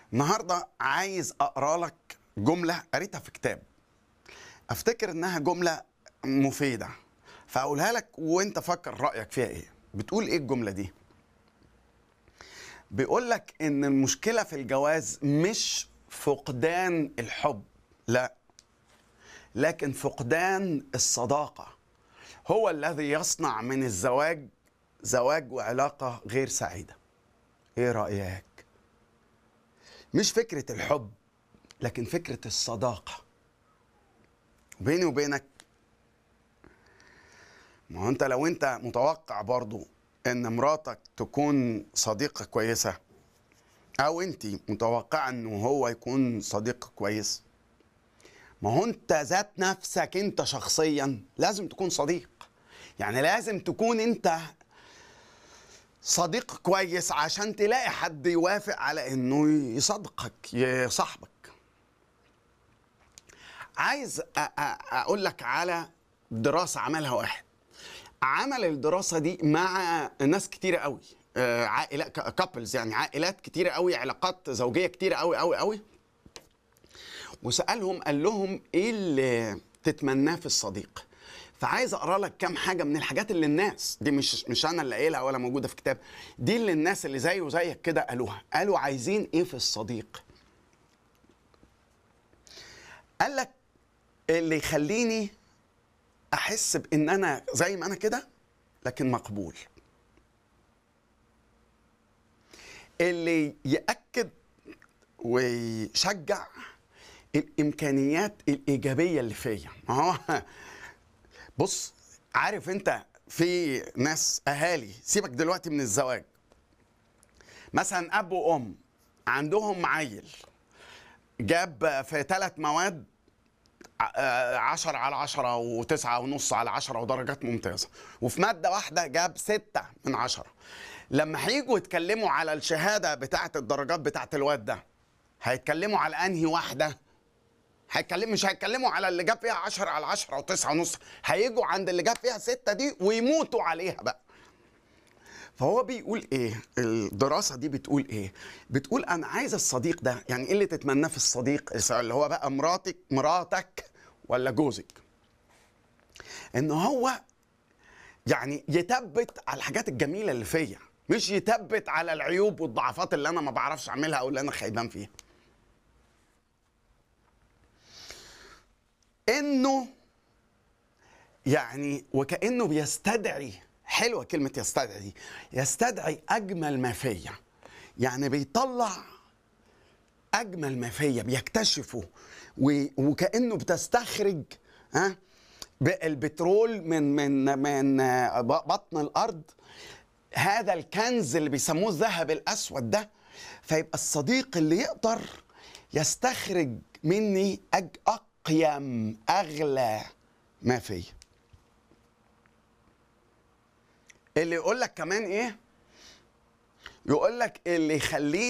النهارده عايز اقرا لك جمله قريتها في كتاب افتكر انها جمله مفيده فاقولها لك وانت فكر رايك فيها ايه بتقول ايه الجمله دي بيقول لك ان المشكله في الجواز مش فقدان الحب لا لكن فقدان الصداقه هو الذي يصنع من الزواج زواج وعلاقه غير سعيده ايه رايك مش فكره الحب لكن فكره الصداقه بيني وبينك ما هو انت لو انت متوقع برضو ان مراتك تكون صديقة كويسة او انت متوقعة انه هو يكون صديق كويس ما هو انت ذات نفسك انت شخصيا لازم تكون صديق يعني لازم تكون انت صديق كويس عشان تلاقي حد يوافق على انه يصدقك يصاحبك عايز أ- أ- اقول لك على دراسة عملها واحد عمل الدراسه دي مع ناس كتيره قوي آه، عائلات كابلز يعني عائلات كتيره قوي علاقات زوجيه كتيره قوي قوي قوي وسالهم قال لهم ايه اللي تتمناه في الصديق فعايز اقرا لك كام حاجه من الحاجات اللي الناس دي مش مش انا اللي قايلها ولا موجوده في كتاب دي اللي الناس اللي زيه وزيك كده قالوها قالوا عايزين ايه في الصديق قال لك اللي يخليني احس بان انا زي ما انا كده لكن مقبول اللي ياكد ويشجع الامكانيات الايجابيه اللي فيا ما هو بص عارف انت في ناس اهالي سيبك دلوقتي من الزواج مثلا اب وام عندهم عيل جاب في ثلاث مواد آه، عشرة على عشرة وتسعة ونص على عشرة ودرجات ممتازة وفي مادة واحدة جاب ستة من عشرة لما هيجوا يتكلموا على الشهادة بتاعة الدرجات بتاعة الواد ده هيتكلموا على أنهي واحدة هيتكلم مش هيتكلموا على اللي جاب فيها عشرة على عشرة وتسعة ونص هيجوا عند اللي جاب فيها ستة دي ويموتوا عليها بقى فهو بيقول ايه الدراسه دي بتقول ايه بتقول انا عايز الصديق ده يعني ايه اللي تتمناه في الصديق اللي هو بقى مراتك مراتك ولا جوزك ان هو يعني يثبت على الحاجات الجميله اللي فيا مش يثبت على العيوب والضعفات اللي انا ما بعرفش اعملها او اللي انا خيبان فيها انه يعني وكانه بيستدعي حلوه كلمه يستدعي دي يستدعي اجمل ما فيا يعني بيطلع اجمل ما فيا بيكتشفه و- وكانه بتستخرج ها ب- البترول من من من آه، ب- بطن الارض هذا الكنز اللي بيسموه الذهب الاسود ده فيبقى الصديق اللي يقدر يستخرج مني أج اقيم اغلى ما فيا اللي يقول لك كمان ايه يقول لك اللي يخليني